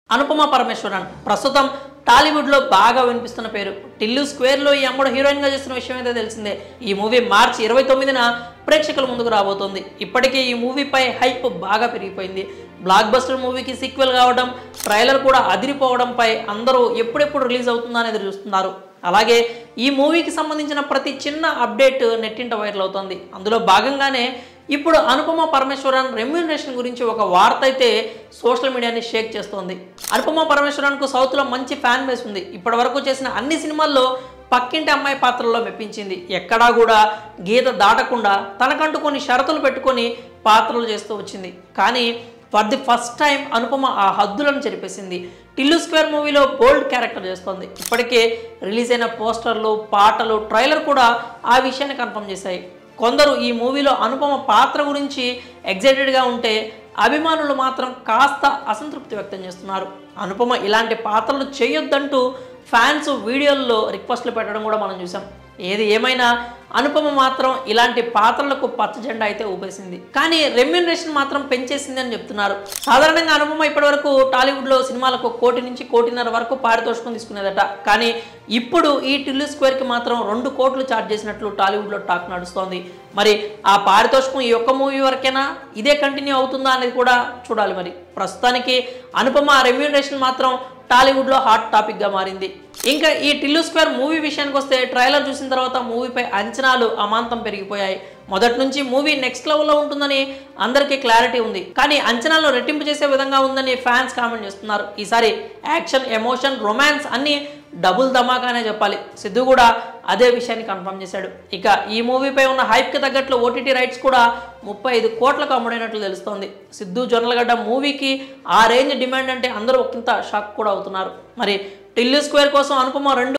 అనుపమ పరమేశ్వరన్ ప్రస్తుతం టాలీవుడ్లో బాగా వినిపిస్తున్న పేరు టిల్లు స్క్వేర్లో ఈ అమ్మడు హీరోయిన్గా చేస్తున్న విషయం అయితే తెలిసిందే ఈ మూవీ మార్చి ఇరవై తొమ్మిదిన ప్రేక్షకుల ముందుకు రాబోతోంది ఇప్పటికే ఈ మూవీపై హైప్ బాగా పెరిగిపోయింది బ్లాక్ బస్టర్ మూవీకి సీక్వెల్ కావడం ట్రైలర్ కూడా అదిరిపోవడంపై అందరూ ఎప్పుడెప్పుడు రిలీజ్ అవుతుందా అనేది చూస్తున్నారు అలాగే ఈ మూవీకి సంబంధించిన ప్రతి చిన్న అప్డేట్ నెట్టింట వైరల్ అవుతోంది అందులో భాగంగానే ఇప్పుడు అనుపమ పరమేశ్వరన్ రెమ్యూనరేషన్ గురించి ఒక వార్త అయితే సోషల్ మీడియాని షేక్ చేస్తోంది అనుపమ పరమేశ్వరన్కు సౌత్లో మంచి ఫ్యాన్ బేస్ ఉంది ఇప్పటి వరకు చేసిన అన్ని సినిమాల్లో పక్కింటి అమ్మాయి పాత్రలో మెప్పించింది ఎక్కడా కూడా గీత దాటకుండా తనకంటూ కొన్ని షరతులు పెట్టుకొని పాత్రలు చేస్తూ వచ్చింది కానీ for the first time Anupama ఆ హద్దులను చెరిపేసింది టిల్లు స్క్వేర్ మూవీలో బోల్డ్ క్యారెక్టర్ చేస్తోంది ఇప్పటికే రిలీజ్ అయిన పోస్టర్లు పాటలు ట్రైలర్ కూడా ఆ విషయాన్ని కన్ఫర్మ్ చేశాయి కొందరు ఈ మూవీలో అనుపమ పాత్ర గురించి ఎగ్జైటెడ్గా ఉంటే అభిమానులు మాత్రం కాస్త అసంతృప్తి వ్యక్తం చేస్తున్నారు అనుపమ ఇలాంటి పాత్రలు చేయొద్దంటూ ఫ్యాన్స్ వీడియోల్లో రిక్వెస్ట్లు పెట్టడం కూడా మనం చూసాం ఏది ఏమైనా అనుపమ మాత్రం ఇలాంటి పాత్రలకు పచ్చ జెండా అయితే ఊపేసింది కానీ రెమ్యూనరేషన్ మాత్రం పెంచేసింది అని చెప్తున్నారు సాధారణంగా అనుపమ ఇప్పటివరకు టాలీవుడ్లో సినిమాలకు కోటి నుంచి కోటిన్నర వరకు పారితోషికం తీసుకునేదట కానీ ఇప్పుడు ఈ టిల్లు స్క్వేర్కి మాత్రం రెండు కోట్లు ఛార్జ్ చేసినట్లు టాలీవుడ్లో టాక్ నడుస్తోంది మరి ఆ పారితోషికం ఈ ఒక్క మూవీ వరకేనా ఇదే కంటిన్యూ అవుతుందా అనేది కూడా చూడాలి మరి ప్రస్తుతానికి అనుపమ రెమ్యూనరేషన్ మాత్రం టాలీవుడ్లో హాట్ టాపిక్గా మారింది ఇంకా ఈ టిల్లు స్క్వేర్ మూవీ విషయానికి వస్తే ట్రైలర్ చూసిన తర్వాత మూవీపై అంచనాలు అమాంతం పెరిగిపోయాయి మొదటి నుంచి మూవీ నెక్స్ట్ లెవెల్లో ఉంటుందని అందరికీ క్లారిటీ ఉంది కానీ అంచనాలు రెట్టింపు చేసే విధంగా ఉందని ఫ్యాన్స్ కామెంట్ చేస్తున్నారు ఈసారి యాక్షన్ ఎమోషన్ రొమాన్స్ అన్నీ డబుల్ ధమాకానే చెప్పాలి సిద్ధు కూడా అదే విషయాన్ని కన్ఫర్మ్ చేశాడు ఇక ఈ మూవీపై ఉన్న హైప్కి తగ్గట్లు ఓటీటీ రైట్స్ కూడా ముప్పై ఐదు కోట్లకు అమ్ముడైనట్లు తెలుస్తోంది సిద్ధు జొన్నలగడ్డ మూవీకి ఆ రేంజ్ డిమాండ్ అంటే అందరూ ఒకంత షాక్ కూడా అవుతున్నారు మరి టిల్లు స్క్వేర్ కోసం అనుపమ రెండు